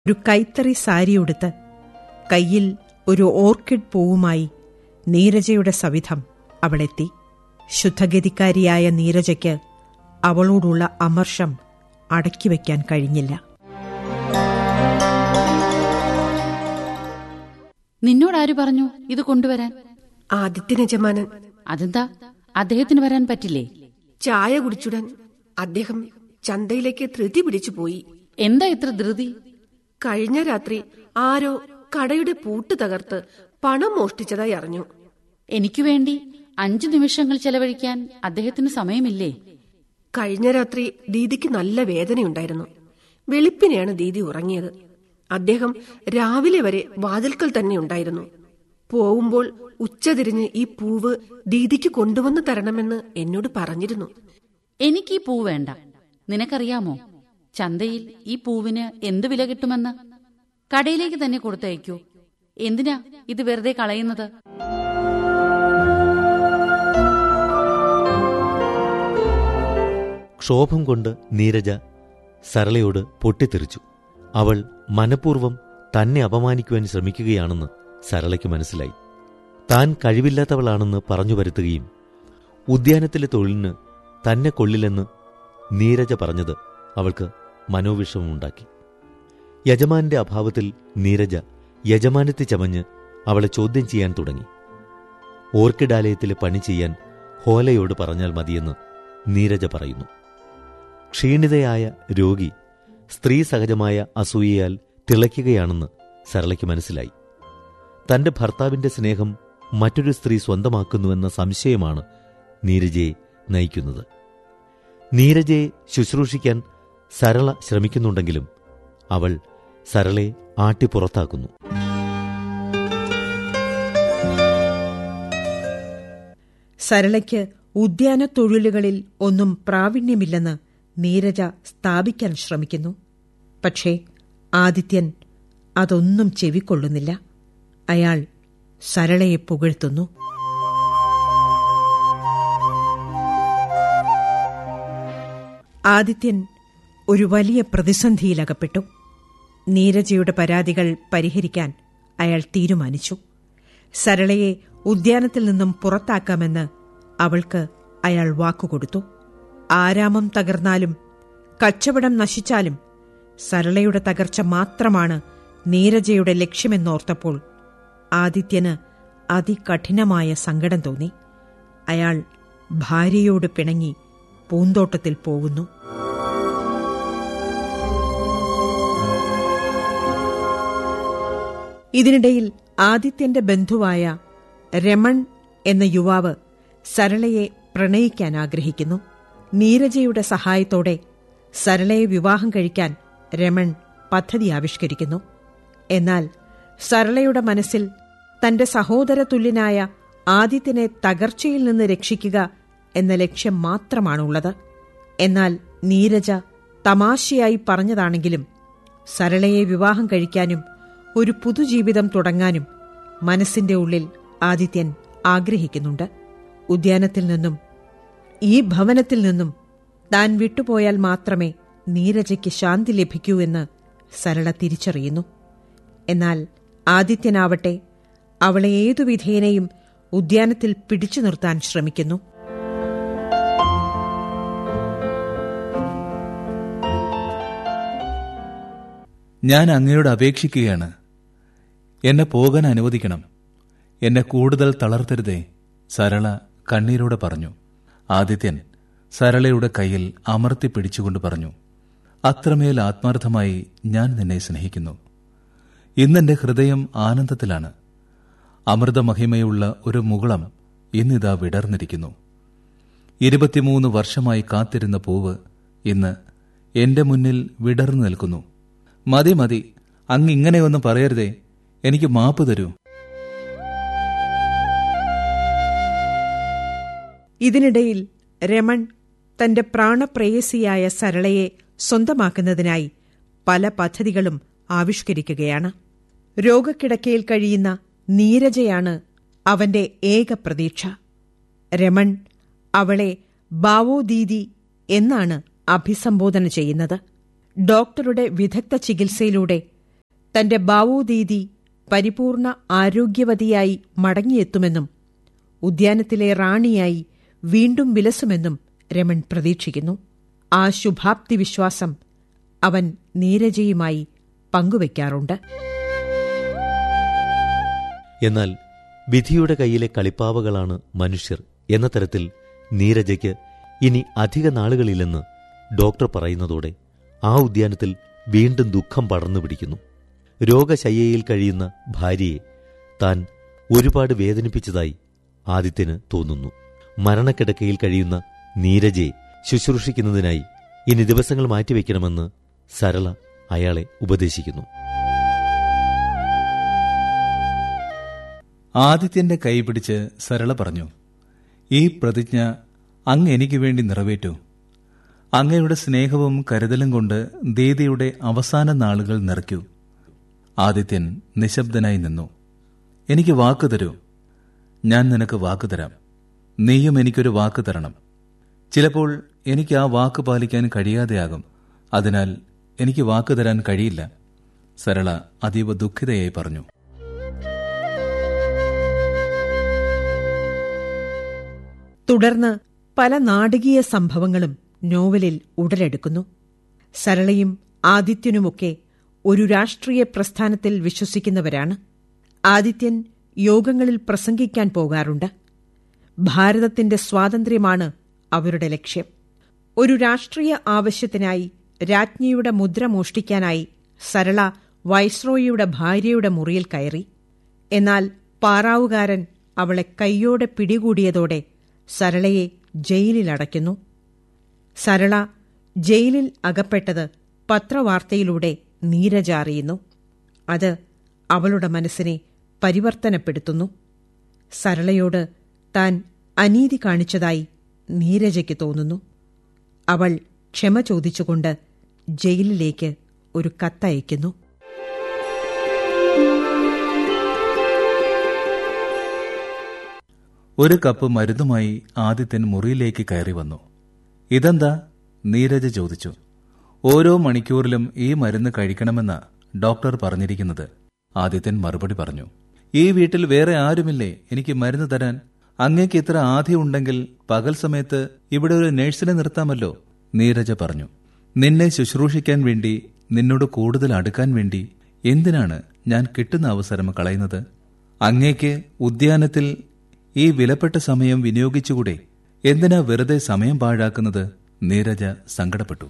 ഒരു കൈത്തറി സാരിയുടുത്ത് കയ്യിൽ ഒരു ഓർക്കിഡ് പൂവുമായി നീരജയുടെ സവിധം അവളെത്തി ശുദ്ധഗതിക്കാരിയായ നീരജയ്ക്ക് അവളോടുള്ള അമർഷം അടക്കിവെക്കാൻ കഴിഞ്ഞില്ല നിന്നോടാര് പറഞ്ഞു ഇത് കൊണ്ടുവരാൻ ആദിത്യ യജമാനൻ അതെന്താ അദ്ദേഹത്തിന് വരാൻ പറ്റില്ലേ ചായ കുടിച്ചുടൻ അദ്ദേഹം ചന്തയിലേക്ക് ധൃതി പിടിച്ചു പോയി എന്താ ഇത്ര ധൃതി കഴിഞ്ഞ രാത്രി ആരോ കടയുടെ പൂട്ട് തകർത്ത് പണം മോഷ്ടിച്ചതായി അറിഞ്ഞു എനിക്കു വേണ്ടി അഞ്ചു നിമിഷങ്ങൾ ചെലവഴിക്കാൻ അദ്ദേഹത്തിന് സമയമില്ലേ കഴിഞ്ഞ രാത്രി ദീദിക്ക് നല്ല വേദനയുണ്ടായിരുന്നു വെളുപ്പിനെയാണ് ദീദി ഉറങ്ങിയത് അദ്ദേഹം രാവിലെ വരെ വാതിൽക്കൽ തന്നെ ഉണ്ടായിരുന്നു പോവുമ്പോൾ ഉച്ചതിരിഞ്ഞ് ഈ പൂവ് ദീദിക്ക് കൊണ്ടുവന്ന് തരണമെന്ന് എന്നോട് പറഞ്ഞിരുന്നു എനിക്ക് ഈ പൂ വേണ്ട നിനക്കറിയാമോ ചന്തയിൽ ഈ പൂവിന് എന്ത് വില കിട്ടുമെന്ന് കടയിലേക്ക് തന്നെ കൊടുത്തയക്കൂ എന്തിനാ ഇത് വെറുതെ കളയുന്നത് ക്ഷോഭം കൊണ്ട് നീരജ സരളയോട് പൊട്ടിത്തെറിച്ചു അവൾ മനഃപൂർവ്വം തന്നെ അപമാനിക്കുവാൻ ശ്രമിക്കുകയാണെന്ന് സരളയ്ക്ക് മനസ്സിലായി താൻ കഴിവില്ലാത്തവളാണെന്ന് പറഞ്ഞു വരുത്തുകയും ഉദ്യാനത്തിലെ തൊഴിലിന് തന്നെ കൊള്ളില്ലെന്ന് നീരജ പറഞ്ഞത് അവൾക്ക് മനോവിഷമമുണ്ടാക്കി യജമാന്റെ അഭാവത്തിൽ നീരജ യജമാനത്തെ ചമഞ്ഞ് അവളെ ചോദ്യം ചെയ്യാൻ തുടങ്ങി ഓർക്കിഡാലയത്തിലെ പണി ചെയ്യാൻ ഹോലയോട് പറഞ്ഞാൽ മതിയെന്ന് നീരജ പറയുന്നു ക്ഷീണിതയായ രോഗി സ്ത്രീ സഹജമായ അസൂയയാൽ തിളയ്ക്കുകയാണെന്ന് സരളയ്ക്ക് മനസ്സിലായി തന്റെ ഭർത്താവിന്റെ സ്നേഹം മറ്റൊരു സ്ത്രീ സ്വന്തമാക്കുന്നുവെന്ന സംശയമാണ് നീരജയെ നയിക്കുന്നത് നീരജയെ ശുശ്രൂഷിക്കാൻ സരള ശ്രമിക്കുന്നുണ്ടെങ്കിലും അവൾ സരളയെ ആട്ടിപ്പുറത്താക്കുന്നു സരളയ്ക്ക് ഉദ്യാന തൊഴിലുകളിൽ ഒന്നും പ്രാവീണ്യമില്ലെന്ന് നീരജ സ്ഥാപിക്കാൻ ശ്രമിക്കുന്നു പക്ഷേ ആദിത്യൻ അതൊന്നും ചെവിക്കൊള്ളുന്നില്ല അയാൾ സരളയെ പുകഴ്ത്തുന്നു ആദിത്യൻ ഒരു വലിയ പ്രതിസന്ധിയിലകപ്പെട്ടു നീരജയുടെ പരാതികൾ പരിഹരിക്കാൻ അയാൾ തീരുമാനിച്ചു സരളയെ ഉദ്യാനത്തിൽ നിന്നും പുറത്താക്കാമെന്ന് അവൾക്ക് അയാൾ വാക്കുകൊടുത്തു ആരാമം തകർന്നാലും കച്ചവടം നശിച്ചാലും സരളയുടെ തകർച്ച മാത്രമാണ് നീരജയുടെ ലക്ഷ്യമെന്നോർത്തപ്പോൾ ആദിത്യന് അതികഠിനമായ സങ്കടം തോന്നി അയാൾ ഭാര്യയോട് പിണങ്ങി പൂന്തോട്ടത്തിൽ പോകുന്നു ഇതിനിടയിൽ ആദിത്യന്റെ ബന്ധുവായ രമൺ എന്ന യുവാവ് സരളയെ പ്രണയിക്കാൻ ആഗ്രഹിക്കുന്നു നീരജയുടെ സഹായത്തോടെ സരളയെ വിവാഹം കഴിക്കാൻ രമൺ പദ്ധതി ആവിഷ്കരിക്കുന്നു എന്നാൽ സരളയുടെ മനസ്സിൽ തന്റെ സഹോദര തുല്യനായ ആദിത്യനെ തകർച്ചയിൽ നിന്ന് രക്ഷിക്കുക എന്ന ലക്ഷ്യം മാത്രമാണുള്ളത് എന്നാൽ നീരജ തമാശയായി പറഞ്ഞതാണെങ്കിലും സരളയെ വിവാഹം കഴിക്കാനും ഒരു പുതുജീവിതം തുടങ്ങാനും മനസ്സിന്റെ ഉള്ളിൽ ആദിത്യൻ ആഗ്രഹിക്കുന്നുണ്ട് ഉദ്യാനത്തിൽ നിന്നും ഈ ഭവനത്തിൽ നിന്നും താൻ വിട്ടുപോയാൽ മാത്രമേ നീരജയ്ക്ക് ശാന്തി ലഭിക്കൂ എന്ന് സരള തിരിച്ചറിയുന്നു എന്നാൽ ആദിത്യനാവട്ടെ അവളെ ഏതു വിധേനയും ഉദ്യാനത്തിൽ പിടിച്ചു നിർത്താൻ ശ്രമിക്കുന്നു ഞാൻ അങ്ങയോട് അപേക്ഷിക്കുകയാണ് എന്നെ പോകാൻ അനുവദിക്കണം എന്നെ കൂടുതൽ തളർത്തരുതേ സരള കണ്ണീരോടെ പറഞ്ഞു ആദിത്യൻ സരളയുടെ കയ്യിൽ അമർത്തി പിടിച്ചുകൊണ്ട് പറഞ്ഞു അത്രമേൽ ആത്മാർത്ഥമായി ഞാൻ നിന്നെ സ്നേഹിക്കുന്നു ഇന്നെന്റെ ഹൃദയം ആനന്ദത്തിലാണ് അമൃതമഹിമയുള്ള ഒരു മുകുളം ഇന്നിതാ വിടർന്നിരിക്കുന്നു ഇരുപത്തിമൂന്ന് വർഷമായി കാത്തിരുന്ന പൂവ് ഇന്ന് എന്റെ മുന്നിൽ വിടർന്നു നിൽക്കുന്നു മതി മതി അങ്ങ് ഇങ്ങനെയൊന്നും പറയരുതേ എനിക്ക് മാപ്പ് തരൂ ഇതിനിടയിൽ രമൺ തന്റെ പ്രാണപ്രേയസിയായ സരളയെ സ്വന്തമാക്കുന്നതിനായി പല പദ്ധതികളും ആവിഷ്കരിക്കുകയാണ് രോഗക്കിടക്കയിൽ കഴിയുന്ന നീരജയാണ് അവന്റെ ഏക പ്രതീക്ഷ രമൺ അവളെ ബാവോ ദീദി എന്നാണ് അഭിസംബോധന ചെയ്യുന്നത് ഡോക്ടറുടെ വിദഗ്ധ ചികിത്സയിലൂടെ തന്റെ ബാവൂദീദി പരിപൂർണ ആരോഗ്യവതിയായി മടങ്ങിയെത്തുമെന്നും ഉദ്യാനത്തിലെ റാണിയായി വീണ്ടും വിലസുമെന്നും രമൺ പ്രതീക്ഷിക്കുന്നു ആ ശുഭാപ്തി വിശ്വാസം അവൻ നീരജയുമായി പങ്കുവയ്ക്കാറുണ്ട് എന്നാൽ വിധിയുടെ കയ്യിലെ കളിപ്പാവകളാണ് മനുഷ്യർ എന്ന തരത്തിൽ നീരജയ്ക്ക് ഇനി അധിക നാളുകളില്ലെന്ന് ഡോക്ടർ പറയുന്നതോടെ ആ ഉദ്യാനത്തിൽ വീണ്ടും ദുഃഖം പടർന്നു പിടിക്കുന്നു രോഗശയ്യയിൽ കഴിയുന്ന ഭാര്യയെ താൻ ഒരുപാട് വേദനിപ്പിച്ചതായി ആദിത്യന് തോന്നുന്നു മരണക്കിടക്കയിൽ കഴിയുന്ന നീരജയെ ശുശ്രൂഷിക്കുന്നതിനായി ഇനി ദിവസങ്ങൾ മാറ്റിവെക്കണമെന്ന് സരള അയാളെ ഉപദേശിക്കുന്നു ആദിത്യന്റെ കൈ പിടിച്ച് സരള പറഞ്ഞു ഈ പ്രതിജ്ഞ അങ്ങ് എനിക്ക് വേണ്ടി നിറവേറ്റൂ അങ്ങയുടെ സ്നേഹവും കരുതലും കൊണ്ട് ദീദിയുടെ അവസാന നാളുകൾ നിറയ്ക്കൂ ആദിത്യൻ നിശബ്ദനായി നിന്നു എനിക്ക് വാക്ക് തരൂ ഞാൻ നിനക്ക് വാക്ക് തരാം നീയും എനിക്കൊരു വാക്ക് തരണം ചിലപ്പോൾ എനിക്ക് ആ വാക്ക് പാലിക്കാൻ കഴിയാതെയാകും അതിനാൽ എനിക്ക് വാക്ക് തരാൻ കഴിയില്ല സരള അതീവ ദുഃഖിതയായി പറഞ്ഞു തുടർന്ന് പല നാടകീയ സംഭവങ്ങളും നോവലിൽ ഉടലെടുക്കുന്നു സരളയും ആദിത്യനുമൊക്കെ ഒരു രാഷ്ട്രീയ പ്രസ്ഥാനത്തിൽ വിശ്വസിക്കുന്നവരാണ് ആദിത്യൻ യോഗങ്ങളിൽ പ്രസംഗിക്കാൻ പോകാറുണ്ട് ഭാരതത്തിന്റെ സ്വാതന്ത്ര്യമാണ് അവരുടെ ലക്ഷ്യം ഒരു രാഷ്ട്രീയ ആവശ്യത്തിനായി രാജ്ഞിയുടെ മുദ്ര മോഷ്ടിക്കാനായി സരള വൈസ്രോയിയുടെ ഭാര്യയുടെ മുറിയിൽ കയറി എന്നാൽ പാറാവുകാരൻ അവളെ കൈയോടെ പിടികൂടിയതോടെ സരളയെ ജയിലിലടയ്ക്കുന്നു സരള ജയിലിൽ അകപ്പെട്ടത് പത്രവാർത്തയിലൂടെ നീരജ അറിയുന്നു അത് അവളുടെ മനസ്സിനെ പരിവർത്തനപ്പെടുത്തുന്നു സരളയോട് താൻ അനീതി കാണിച്ചതായി നീരജയ്ക്ക് തോന്നുന്നു അവൾ ക്ഷമ ചോദിച്ചുകൊണ്ട് ജയിലിലേക്ക് ഒരു കത്തയക്കുന്നു ഒരു കപ്പ് മരുന്നുമായി ആദിത്യൻ മുറിയിലേക്ക് കയറി വന്നു ഇതെന്താ നീരജ ചോദിച്ചു ഓരോ മണിക്കൂറിലും ഈ മരുന്ന് കഴിക്കണമെന്ന ഡോക്ടർ പറഞ്ഞിരിക്കുന്നത് ആദിത്യൻ മറുപടി പറഞ്ഞു ഈ വീട്ടിൽ വേറെ ആരുമില്ലേ എനിക്ക് മരുന്ന് തരാൻ അങ്ങേക്ക് ഇത്ര ആദ്യം ഉണ്ടെങ്കിൽ പകൽ സമയത്ത് ഇവിടെ ഒരു നഴ്സിനെ നിർത്താമല്ലോ നീരജ പറഞ്ഞു നിന്നെ ശുശ്രൂഷിക്കാൻ വേണ്ടി നിന്നോട് കൂടുതൽ അടുക്കാൻ വേണ്ടി എന്തിനാണ് ഞാൻ കിട്ടുന്ന അവസരം കളയുന്നത് അങ്ങേക്ക് ഉദ്യാനത്തിൽ ഈ വിലപ്പെട്ട സമയം വിനിയോഗിച്ചുകൂടെ എന്തിനാ വെറുതെ സമയം പാഴാക്കുന്നത് നീരജ സങ്കടപ്പെട്ടു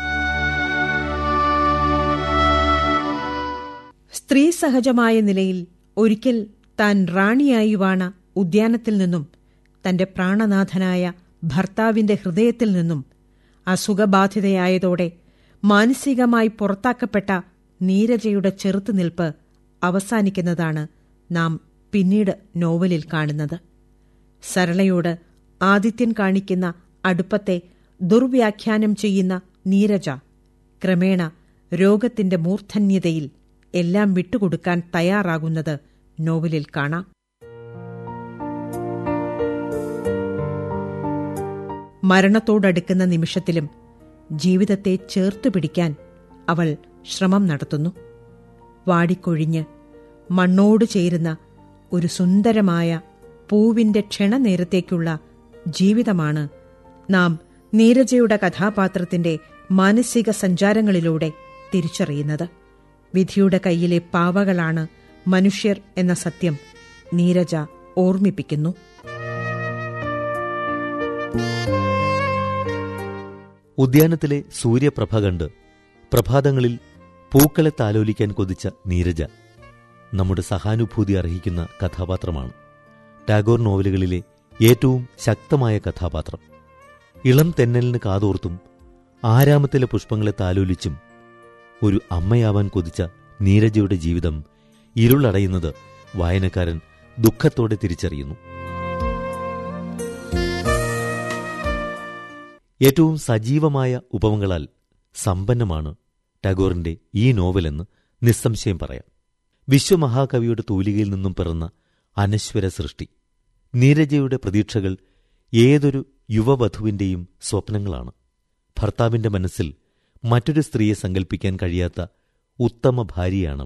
സ്ത്രീ സഹജമായ നിലയിൽ ഒരിക്കൽ താൻ റാണിയായി വാണ ഉദ്യാനത്തിൽ നിന്നും തന്റെ പ്രാണനാഥനായ ഭർത്താവിന്റെ ഹൃദയത്തിൽ നിന്നും അസുഖബാധിതയായതോടെ മാനസികമായി പുറത്താക്കപ്പെട്ട നീരജയുടെ ചെറുത്തുനിൽപ്പ് അവസാനിക്കുന്നതാണ് നാം പിന്നീട് നോവലിൽ കാണുന്നത് സരളയോട് ആദിത്യൻ കാണിക്കുന്ന അടുപ്പത്തെ ദുർവ്യാഖ്യാനം ചെയ്യുന്ന നീരജ ക്രമേണ രോഗത്തിന്റെ മൂർധന്യതയിൽ എല്ലാം വിട്ടുകൊടുക്കാൻ തയ്യാറാകുന്നത് നോവലിൽ കാണാം മരണത്തോടടുക്കുന്ന നിമിഷത്തിലും ജീവിതത്തെ ചേർത്തുപിടിക്കാൻ അവൾ ശ്രമം നടത്തുന്നു വാടിക്കൊഴിഞ്ഞ് മണ്ണോട് ചേരുന്ന ഒരു സുന്ദരമായ പൂവിന്റെ ക്ഷണനേരത്തേക്കുള്ള ജീവിതമാണ് നാം നീരജയുടെ കഥാപാത്രത്തിന്റെ മാനസിക സഞ്ചാരങ്ങളിലൂടെ തിരിച്ചറിയുന്നത് വിധിയുടെ കയ്യിലെ പാവകളാണ് മനുഷ്യർ എന്ന സത്യം നീരജ ഓർമ്മിപ്പിക്കുന്നു ഉദ്യാനത്തിലെ സൂര്യപ്രഭ കണ്ട് പ്രഭാതങ്ങളിൽ പൂക്കളെ താലോലിക്കാൻ കൊതിച്ച നീരജ നമ്മുടെ സഹാനുഭൂതി അർഹിക്കുന്ന കഥാപാത്രമാണ് ടാഗോർ നോവലുകളിലെ ഏറ്റവും ശക്തമായ കഥാപാത്രം ഇളം തെന്നലിന് കാതോർത്തും ആരാമത്തിലെ പുഷ്പങ്ങളെ താലോലിച്ചും ഒരു അമ്മയാവാൻ കൊതിച്ച നീരജയുടെ ജീവിതം ഇരുളടയുന്നത് വായനക്കാരൻ ദുഃഖത്തോടെ തിരിച്ചറിയുന്നു ഏറ്റവും സജീവമായ ഉപമകളാൽ സമ്പന്നമാണ് ടാഗോറിന്റെ ഈ നോവലെന്ന് നിസ്സംശയം പറയാം വിശ്വമഹാകവിയുടെ തൂലികയിൽ നിന്നും പിറന്ന അനശ്വര സൃഷ്ടി നീരജയുടെ പ്രതീക്ഷകൾ ഏതൊരു യുവവധുവിന്റെയും സ്വപ്നങ്ങളാണ് ഭർത്താവിന്റെ മനസ്സിൽ മറ്റൊരു സ്ത്രീയെ സങ്കല്പിക്കാൻ കഴിയാത്ത ഉത്തമ ഭാര്യയാണ്